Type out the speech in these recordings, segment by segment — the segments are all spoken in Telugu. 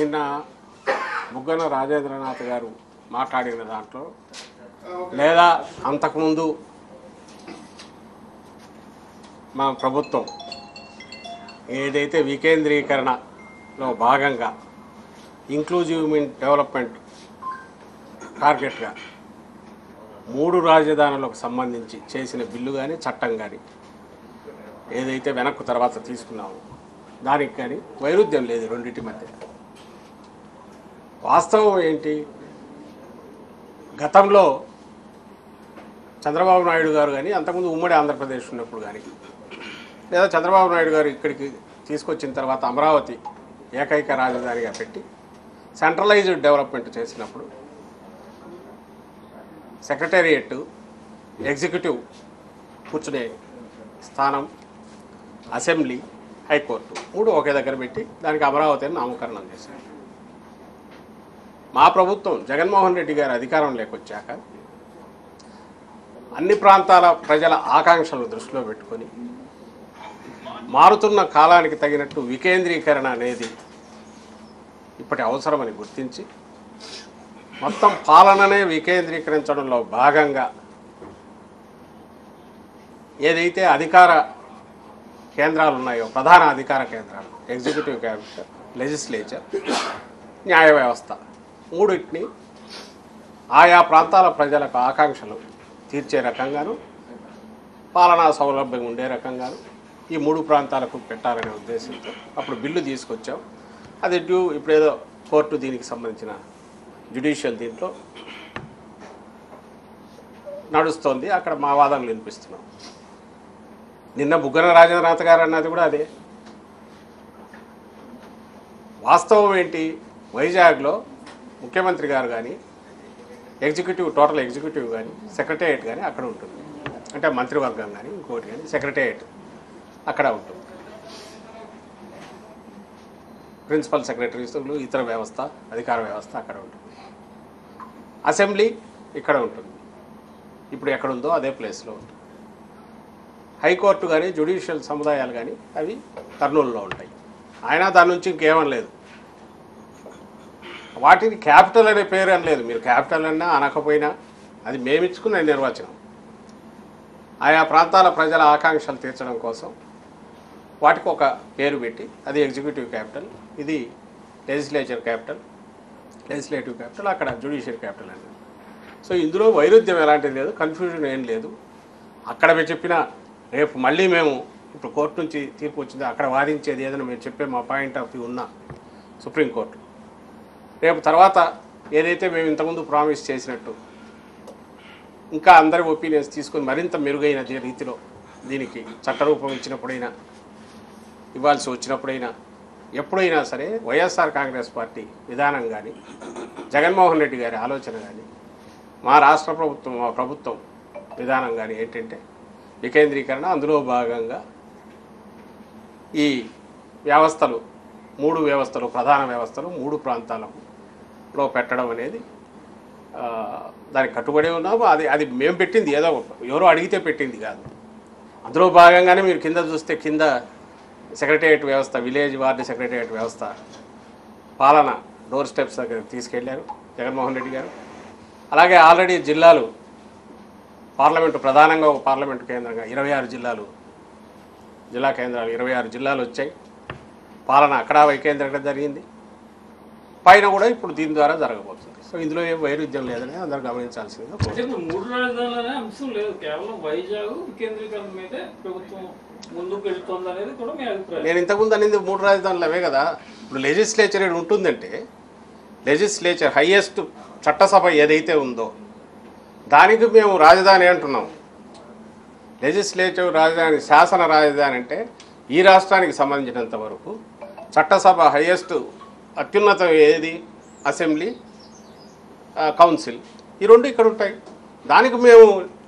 నిన్న బుగ్గన రాజేంద్రనాథ్ గారు మాట్లాడిన దాంట్లో లేదా అంతకుముందు మా ప్రభుత్వం ఏదైతే వికేంద్రీకరణలో భాగంగా ఇంక్లూజివ్ మీన్ డెవలప్మెంట్ టార్గెట్గా మూడు రాజధానులకు సంబంధించి చేసిన బిల్లు కానీ చట్టం కానీ ఏదైతే వెనక్కు తర్వాత తీసుకున్నామో దానికి కానీ వైరుధ్యం లేదు రెండింటి మధ్య వాస్తవం ఏంటి గతంలో చంద్రబాబు నాయుడు గారు కానీ అంతకుముందు ఉమ్మడి ఆంధ్రప్రదేశ్ ఉన్నప్పుడు కానీ లేదా చంద్రబాబు నాయుడు గారు ఇక్కడికి తీసుకొచ్చిన తర్వాత అమరావతి ఏకైక రాజధానిగా పెట్టి సెంట్రలైజ్డ్ డెవలప్మెంట్ చేసినప్పుడు సెక్రటేరియట్ ఎగ్జిక్యూటివ్ కూర్చునే స్థానం అసెంబ్లీ హైకోర్టు మూడు ఒకే దగ్గర పెట్టి దానికి అమరావతి అని నామకరణం చేశారు మా ప్రభుత్వం జగన్మోహన్ రెడ్డి గారు అధికారం లేకొచ్చాక అన్ని ప్రాంతాల ప్రజల ఆకాంక్షలను దృష్టిలో పెట్టుకొని మారుతున్న కాలానికి తగినట్టు వికేంద్రీకరణ అనేది ఇప్పటి అవసరమని గుర్తించి మొత్తం పాలననే వికేంద్రీకరించడంలో భాగంగా ఏదైతే అధికార కేంద్రాలు ఉన్నాయో ప్రధాన అధికార కేంద్రాలు ఎగ్జిక్యూటివ్ క్యాబినెట్ లెజిస్లేచర్ న్యాయ వ్యవస్థ మూడింటిని ఆయా ప్రాంతాల ప్రజలకు ఆకాంక్షలు తీర్చే రకంగాను పాలనా సౌలభ్యం ఉండే రకంగాను ఈ మూడు ప్రాంతాలకు పెట్టాలనే ఉద్దేశంతో అప్పుడు బిల్లు తీసుకొచ్చాం అది డ్యూ ఇప్పుడేదో కోర్టు దీనికి సంబంధించిన జ్యుడిషియల్ దీంట్లో నడుస్తోంది అక్కడ మా వాదనలు వినిపిస్తున్నాం నిన్న బుగ్గన రాజేంద్రనాథ్ గారు అన్నది కూడా అదే వాస్తవం ఏంటి వైజాగ్లో ముఖ్యమంత్రి గారు కానీ ఎగ్జిక్యూటివ్ టోటల్ ఎగ్జిక్యూటివ్ కానీ సెక్రటేరియట్ కానీ అక్కడ ఉంటుంది అంటే మంత్రివర్గం కానీ ఇంకోటి కానీ సెక్రటేరియట్ అక్కడ ఉంటుంది ప్రిన్సిపల్ సెక్రటరీస్లు ఇతర వ్యవస్థ అధికార వ్యవస్థ అక్కడ ఉంటుంది అసెంబ్లీ ఇక్కడ ఉంటుంది ఇప్పుడు ఎక్కడ ఉందో అదే ప్లేస్లో ఉంటుంది హైకోర్టు కానీ జ్యుడిషియల్ సముదాయాలు కానీ అవి కర్నూలులో ఉంటాయి అయినా దాని నుంచి ఇంకేమం లేదు వాటిని క్యాపిటల్ అనే పేరు అని లేదు మీరు క్యాపిటల్ అన్నా అనకపోయినా అది మేమిచ్చుకున్న నిర్వచనం ఆయా ప్రాంతాల ప్రజల ఆకాంక్షలు తీర్చడం కోసం వాటికి ఒక పేరు పెట్టి అది ఎగ్జిక్యూటివ్ క్యాపిటల్ ఇది లెజిస్లేచర్ క్యాపిటల్ లెజిస్లేటివ్ క్యాపిటల్ అక్కడ జ్యుడిషియల్ క్యాపిటల్ అనేది సో ఇందులో వైరుధ్యం ఎలాంటిది లేదు కన్ఫ్యూజన్ ఏం లేదు అక్కడ మేము చెప్పిన రేపు మళ్ళీ మేము ఇప్పుడు కోర్టు నుంచి తీర్పు వచ్చింది అక్కడ వాదించేది ఏదైనా మేము చెప్పే మా పాయింట్ ఆఫ్ వ్యూ ఉన్నా సుప్రీంకోర్టు రేపు తర్వాత ఏదైతే మేము ఇంతకుముందు ప్రామిస్ చేసినట్టు ఇంకా అందరి ఒపీనియన్స్ తీసుకొని మరింత మెరుగైన దే- రీతిలో దీనికి చట్టరూపం ఇచ్చినప్పుడైనా ఇవ్వాల్సి వచ్చినప్పుడైనా ఎప్పుడైనా సరే వైఎస్ఆర్ కాంగ్రెస్ పార్టీ విధానం కానీ జగన్మోహన్ రెడ్డి గారి ఆలోచన కానీ మా రాష్ట్ర ప్రభుత్వం మా ప్రభుత్వం విధానం కానీ ఏంటంటే వికేంద్రీకరణ అందులో భాగంగా ఈ వ్యవస్థలు మూడు వ్యవస్థలు ప్రధాన వ్యవస్థలు మూడు ప్రాంతాలకు లో పెట్టడం అనేది ఆ, దానికి కట్టుబడి ఉన్నాము అది అది మేము పెట్టింది ఏదో ఎవరో అడిగితే పెట్టింది కాదు అందులో భాగంగానే మీరు కింద చూస్తే కింద సెక్రటేరియట్ వ్యవస్థ విలేజ్ వార్డు సెక్రటేరియట్ వ్యవస్థ పాలన డోర్ స్టెప్స్ దగ్గర తీసుకెళ్లారు జగన్మోహన్ రెడ్డి గారు అలాగే ఆల్రెడీ జిల్లాలు పార్లమెంటు ప్రధానంగా ఒక పార్లమెంటు కేంద్రంగా ఇరవై ఆరు జిల్లాలు జిల్లా కేంద్రాలు ఇరవై ఆరు జిల్లాలు వచ్చాయి పాలన అక్కడ వైకేంద్రంగా జరిగింది పైన కూడా ఇప్పుడు దీని ద్వారా జరగబోతుంది సో ఇందులో ఏం వైరుధ్యం లేదని అందరూ గమనించాల్సిందిగా అంటే ఇప్పుడు మూడు రాజధానులనే అంశం లేదు కేవలం వైజాగ్ వికేంద్రీకరణ మీదే ప్రభుత్వం ముందుకు వెళ్తుంది అనేది కూడా మీ అభిప్రాయం నేను ఇంతకుముందు అనేది మూడు రాజధానులు అవే కదా ఇప్పుడు లెజిస్లేచర్ ఏడు ఉంటుందంటే లెజిస్లేచర్ హయ్యెస్ట్ చట్టసభ ఏదైతే ఉందో దానికి మేము రాజధాని అంటున్నాం లెజిస్లేటివ్ రాజధాని శాసన రాజధాని అంటే ఈ రాష్ట్రానికి సంబంధించినంత వరకు చట్టసభ హయ్యెస్ట్ అత్యున్నతం ఏది అసెంబ్లీ ఆ, కౌన్సిల్ ఈ రెండు ఇక్కడ ఉంటాయి దానికి మేము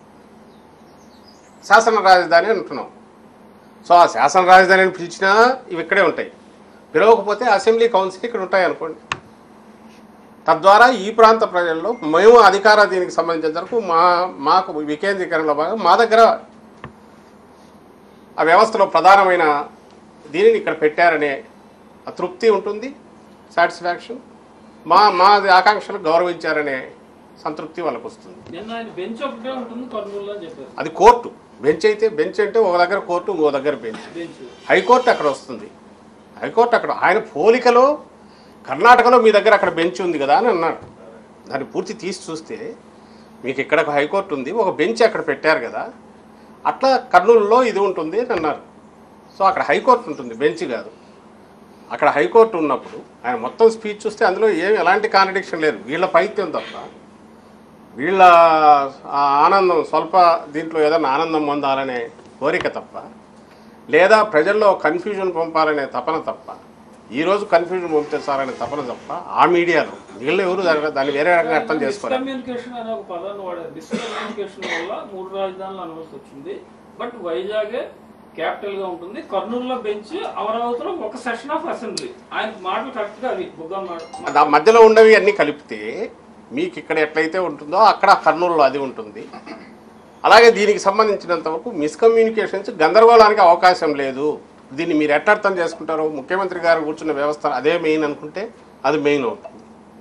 శాసన రాజధాని అంటున్నాం సో ఆ శాసన రాజధాని అని పిలిచినా ఇవి ఇక్కడే ఉంటాయి పిలవకపోతే అసెంబ్లీ కౌన్సిల్ ఇక్కడ ఉంటాయి అనుకోండి తద్వారా ఈ ప్రాంత ప్రజల్లో మేము అధికార దీనికి సంబంధించిన వరకు మా మాకు వికేంద్రీకరణలో భాగంగా మా దగ్గర ఆ వ్యవస్థలో ప్రధానమైన దీనిని ఇక్కడ పెట్టారనే ఆ తృప్తి ఉంటుంది సాటిస్ఫాక్షన్ మా మా ఆకాంక్షలు గౌరవించారనే సంతృప్తి వాళ్ళకు వస్తుంది నిన్న ఆయన బెంచ్ ఒకటే ఉంటుంది కర్నూలు అని చెప్పారు అది కోర్టు బెంచ్ అయితే బెంచ్ అంటే ఒక దగ్గర కోర్టు ఇంకో దగ్గర బెంచ్ బెంచ్ హైకోర్టు అక్కడ వస్తుంది హైకోర్టు అక్కడ ఆయన పోలికలో కర్ణాటకలో మీ దగ్గర అక్కడ బెంచ్ ఉంది కదా అని అన్నాడు దాన్ని పూర్తి తీసి చూస్తే మీకు ఇక్కడ ఒక హైకోర్టు ఉంది ఒక బెంచ్ అక్కడ పెట్టారు కదా అట్లా కర్నూలులో ఇది ఉంటుంది అని అన్నారు సో అక్కడ హైకోర్టు ఉంటుంది బెంచ్ కాదు అక్కడ హైకోర్టు ఉన్నప్పుడు ఆయన మొత్తం స్పీచ్ చూస్తే అందులో ఏం ఎలాంటి కాంట్రడిక్షన్ లేదు వీళ్ళ పైత్యం తప్ప వీళ్ళ ఆ ఆనందం స్వల్ప దీంట్లో ఏదైనా ఆనందం పొందాలనే కోరిక తప్ప లేదా ప్రజల్లో కన్ఫ్యూజన్ పంపాలనే తపన తప్ప ఈరోజు కన్ఫ్యూజన్ పంపించాలనే తపన తప్ప ఆ మీడియాలో వీళ్ళు ఎవరు దాన్ని దాన్ని వేరే రకంగా అర్థం చేసుకోవాలి మిస్కమ్యూనికేషన్ అనే ఒక పదాన్ని వాడారు మిస్కమ్యూనికేషన్ వల్ల మూడు రాజధానులు అనవలసి వచ్చింది బట్ వైజాగే క్యాపిటల్ గా ఉంటుంది కర్నూలులో బెంచ్ అమరావతిలో ఒక సెషన్ ఆఫ్ అసెంబ్లీ ఆయన మాటలు కరెక్ట్ గా అవి బుగ్గ మాట ఆ మధ్యలో ఉన్నవి అన్నీ కలిపితే మీకు ఇక్కడ ఎట్లయితే ఉంటుందో అక్కడ కర్నూలులో అది ఉంటుంది అలాగే దీనికి సంబంధించినంత వరకు మిస్కమ్యూనికేషన్స్ గందరగోళానికి అవకాశం లేదు దీన్ని మీరు ఎట్లా అర్థం చేసుకుంటారో ముఖ్యమంత్రి గారు కూర్చున్న వ్యవస్థ అదే మెయిన్ అనుకుంటే అది మెయిన్ అవుతుంది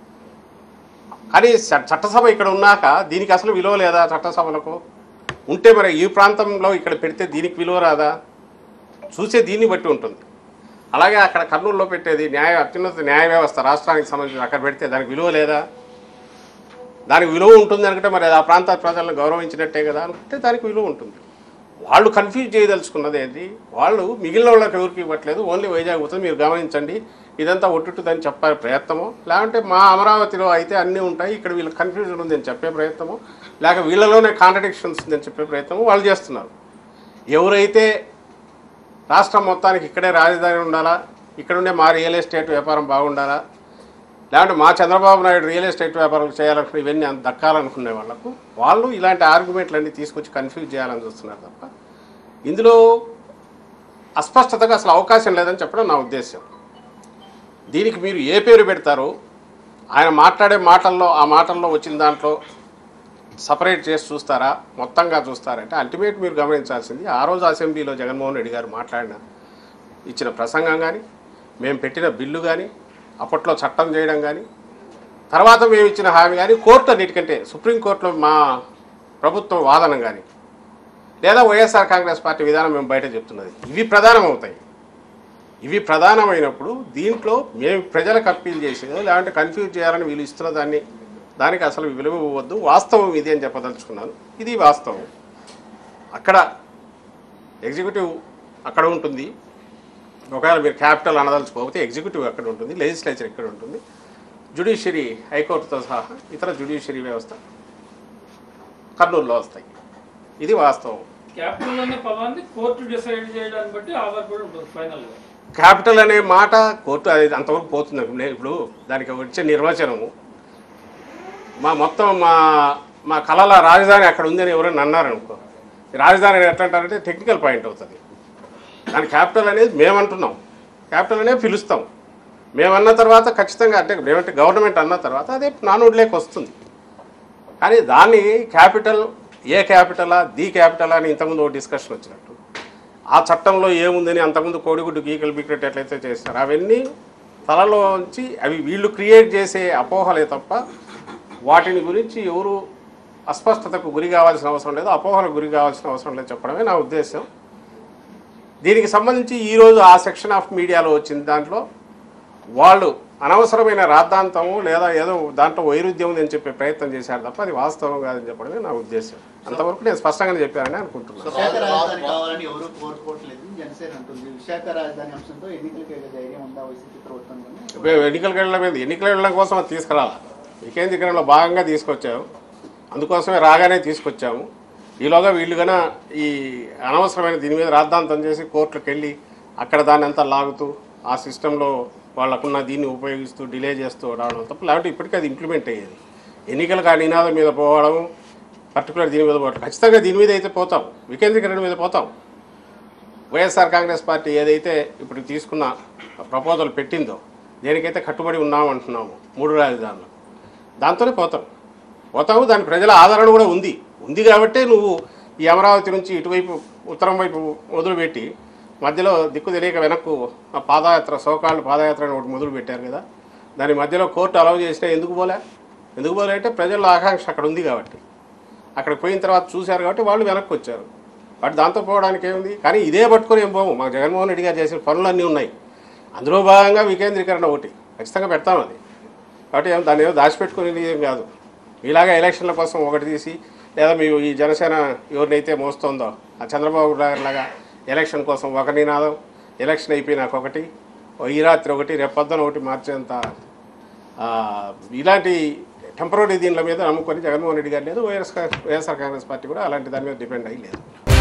కానీ చ- చట్టసభ ఇక్కడ ఉన్నాక దీనికి అసలు విలువ లేదా చట్టసభలకు ఉంటే మరి ఈ ప్రాంతంలో ఇక్కడ పెడితే దీనికి విలువ రాదా చూసే దీన్ని బట్టి ఉంటుంది అలాగే అక్కడ కర్నూలులో పెట్టేది న్యాయ అత్యున్నత న్యాయ వ్యవస్థ రాష్ట్రానికి సంబంధించిన అక్కడ పెడితే దానికి విలువ లేదా దానికి విలువ ఉంటుంది అనుకుంటే మరి అది ఆ ప్రాంత ప్రజలను గౌరవించినట్టే కదా అనుకుంటే దానికి విలువ ఉంటుంది వాళ్ళు కన్ఫ్యూజ్ చేయదలుచుకున్నది ఏంటి వాళ్ళు మిగిలిన వాళ్ళకి ఎవరికి ఇవ్వట్లేదు ఓన్లీ వైజాగ్ పోతుంది మీరు గమనించండి ఇదంతా ఒట్టుదని చెప్పే ప్రయత్నమో లేకుంటే మా అమరావతిలో అయితే అన్నీ ఉంటాయి ఇక్కడ వీళ్ళకి కన్ఫ్యూజన్ ఉందని చెప్పే ప్రయత్నమో లేక వీళ్ళలోనే కాంట్రడిక్షన్స్ ఉందని చెప్పే ప్రయత్నమో వాళ్ళు చేస్తున్నారు ఎవరైతే రాష్ట్రం మొత్తానికి ఇక్కడే రాజధాని ఉండాలా ఇక్కడ ఉండే మా రియల్ ఎస్టేట్ వ్యాపారం బాగుండాలా లేదంటే మా చంద్రబాబు నాయుడు రియల్ ఎస్టేట్ వ్యాపారం చేయాలనుకున్న ఇవన్నీ అంత దక్కాలనుకునే వాళ్ళకు వాళ్ళు ఇలాంటి ఆర్గ్యుమెంట్లన్నీ తీసుకొచ్చి కన్ఫ్యూజ్ చేయాలని చూస్తున్నారు తప్ప ఇందులో అస్పష్టతగా అసలు అవకాశం లేదని చెప్పడం నా ఉద్దేశం దీనికి మీరు ఏ పేరు పెడతారో ఆయన మాట్లాడే మాటల్లో ఆ మాటల్లో వచ్చిన దాంట్లో సపరేట్ చేసి చూస్తారా మొత్తంగా చూస్తారంటే అల్టిమేట్ మీరు గమనించాల్సింది ఆ రోజు అసెంబ్లీలో జగన్మోహన్ రెడ్డి గారు మాట్లాడిన ఇచ్చిన ప్రసంగం కానీ మేము పెట్టిన బిల్లు కానీ అప్పట్లో చట్టం చేయడం కానీ తర్వాత మేము ఇచ్చిన హామీ కానీ కోర్టు అన్నిటికంటే సుప్రీంకోర్టులో మా ప్రభుత్వం వాదన కానీ లేదా వైఎస్ఆర్ కాంగ్రెస్ పార్టీ విధానం మేము బయట చెప్తున్నది ఇవి ప్రధానం అవుతాయి ఇవి ప్రధానమైనప్పుడు దీంట్లో మేము ప్రజలకు అప్పీల్ చేసేదో లేదంటే కన్ఫ్యూజ్ చేయాలని వీళ్ళు ఇస్తున్న దాన్ని దానికి అసలు విలువ ఇవ్వద్దు వాస్తవం ఇది అని చెప్పదలుచుకున్నాను ఇది వాస్తవం అక్కడ ఎగ్జిక్యూటివ్ అక్కడ ఉంటుంది ఒకవేళ మీరు క్యాపిటల్ అనదలుచుకోకపోతే ఎగ్జిక్యూటివ్ అక్కడ ఉంటుంది లెజిస్లేచర్ ఇక్కడ ఉంటుంది జుడిషియరీ హైకోర్టుతో సహా ఇతర జుడిషియరీ వ్యవస్థ కర్నూలులో వస్తాయి ఇది వాస్తవం క్యాపిటల్ అనే పదాన్ని కోర్టు డిసైడ్ చేయడాన్ని బట్టి ఆధారపడి ఉంటుంది ఫైనల్ గా క్యాపిటల్ అనే మాట కోర్టు అది అంతవరకు పోతుంది ఇప్పుడు ఇప్పుడు దానికి వచ్చే నిర్వచనము మా మొత్తం మా మా కళల రాజధాని అక్కడ ఉందని ఎవరైనా అన్నారనుకో ఈ రాజధాని అని ఎట్లా అంటారంటే టెక్నికల్ పాయింట్ అవుతుంది దాని క్యాపిటల్ అనేది మేమంటున్నాం క్యాపిటల్ అనేది పిలుస్తాం మేమన్న తర్వాత ఖచ్చితంగా అంటే మేమంటే గవర్నమెంట్ అన్న తర్వాత అదే నానుడిలోకి వస్తుంది కానీ దాన్ని క్యాపిటల్ ఏ క్యాపిటలా ది క్యాపిటలా అని ఇంతకుముందు ఒక డిస్కషన్ వచ్చినట్టు ఆ చట్టంలో ఏముందని అంతకుముందు కోడిగుడ్డు గీకలు బీకరెట్ ఎట్లయితే చేస్తారు అవన్నీ తలలోంచి అవి వీళ్ళు క్రియేట్ చేసే అపోహలే తప్ప వాటిని గురించి ఎవరు అస్పష్టతకు గురి కావాల్సిన అవసరం లేదు అపోహలకు గురి కావాల్సిన అవసరం లేదు చెప్పడమే నా ఉద్దేశం దీనికి సంబంధించి ఈరోజు ఆ సెక్షన్ ఆఫ్ మీడియాలో వచ్చిన దాంట్లో వాళ్ళు అనవసరమైన రాద్ధాంతము లేదా ఏదో దాంట్లో వైరుధ్యం ఉందని చెప్పే ప్రయత్నం చేశారు తప్ప అది వాస్తవం కాదని చెప్పడమే నా ఉద్దేశం అంతవరకు నేను స్పష్టంగానే చెప్పానని అనుకుంటున్నాను విశాఖ రాజధాని కావాలని ఎవరు కోరుకోవట్లేదు జనసేన అంటుంది విశాఖ రాజధాని అంశంతో ఎన్నికలకు వెళ్ళే ధైర్యం ఉందా వైసీపీ ప్రభుత్వంలో ఇప్పుడు ఎన్నికలకు వెళ్ళడం మీద ఎన్నికలు వెళ్ళడం కోసం అది తీసుకురాలా వికేంద్రీకరణలో భాగంగా తీసుకొచ్చాము అందుకోసమే రాగానే తీసుకొచ్చాము ఈలోగా వీళ్ళు కన్నా ఈ అనవసరమైన దీని మీద రాద్ధాంతం చేసి కోర్టులకు వెళ్ళి అక్కడ దాన్ని అంతా లాగుతూ ఆ సిస్టంలో వాళ్ళకున్న దీన్ని ఉపయోగిస్తూ డిలే చేస్తూ రావడం తప్ప లేకపోతే ఇప్పటికీ అది ఇంప్లిమెంట్ అయ్యేది ఎన్నికలకు ఆ నినాదం మీద పోవడం పర్టికులర్ దీని మీద పోవడం ఖచ్చితంగా దీని మీద అయితే పోతాం వికేంద్రీకరణ మీద పోతాం వైఎస్ఆర్ కాంగ్రెస్ పార్టీ ఏదైతే ఇప్పుడు తీసుకున్న ప్రపోజల్ పెట్టిందో దేనికైతే కట్టుబడి ఉన్నాం అంటున్నాము మూడు రాజధానులు దాంతోనే పోతాం పోతాము దాని ప్రజల ఆదరణ కూడా ఉంది ఉంది కాబట్టే నువ్వు ఈ అమరావతి నుంచి ఇటువైపు ఉత్తరం వైపు మొదలుపెట్టి మధ్యలో దిక్కు తెలియక వెనక్కు ఆ పాదయాత్ర సోకాళ్ళు పాదయాత్ర అని ఒకటి మొదలు పెట్టారు కదా దాని మధ్యలో కోర్టు అలౌ చేసినా ఎందుకు పోలే ఎందుకు పోలే అంటే ప్రజల ఆకాంక్ష అక్కడ ఉంది కాబట్టి అక్కడికి పోయిన తర్వాత చూశారు కాబట్టి వాళ్ళు వెనక్కి వచ్చారు బట్ దాంతో పోవడానికి ఏముంది కానీ ఇదే పట్టుకొని ఏం పోము మాకు జగన్మోహన్ రెడ్డి గారు చేసిన పనులన్నీ ఉన్నాయి అందులో భాగంగా వికేంద్రీకరణ ఒకటి ఖచ్చితంగా పెడతాం అది కాబట్టి ఏం దాన్ని ఏదో దాచిపెట్టుకునేది ఏం కాదు ఇలాగా ఎలక్షన్ల కోసం ఒకటి తీసి లేదా మీరు ఈ జనసేన ఎవరినైతే మోస్తుందో ఆ చంద్రబాబు గారి లాగా ఎలక్షన్ కోసం ఒక నినాదం ఎలక్షన్ అయిపోయినాక ఒకటి ఓ ఈ రాత్రి ఒకటి రేపు పొద్దున ఒకటి మార్చేంత ఆ, ఇలాంటి టెంపరీ దీనిల మీద నమ్ముకొని జగన్మోహన్ రెడ్డి గారు లేదు వైఎస్ వైఎస్ఆర్ కాంగ్రెస్ పార్టీ కూడా అలాంటి దాని మీద డిపెండ్ అయ్యి లేదు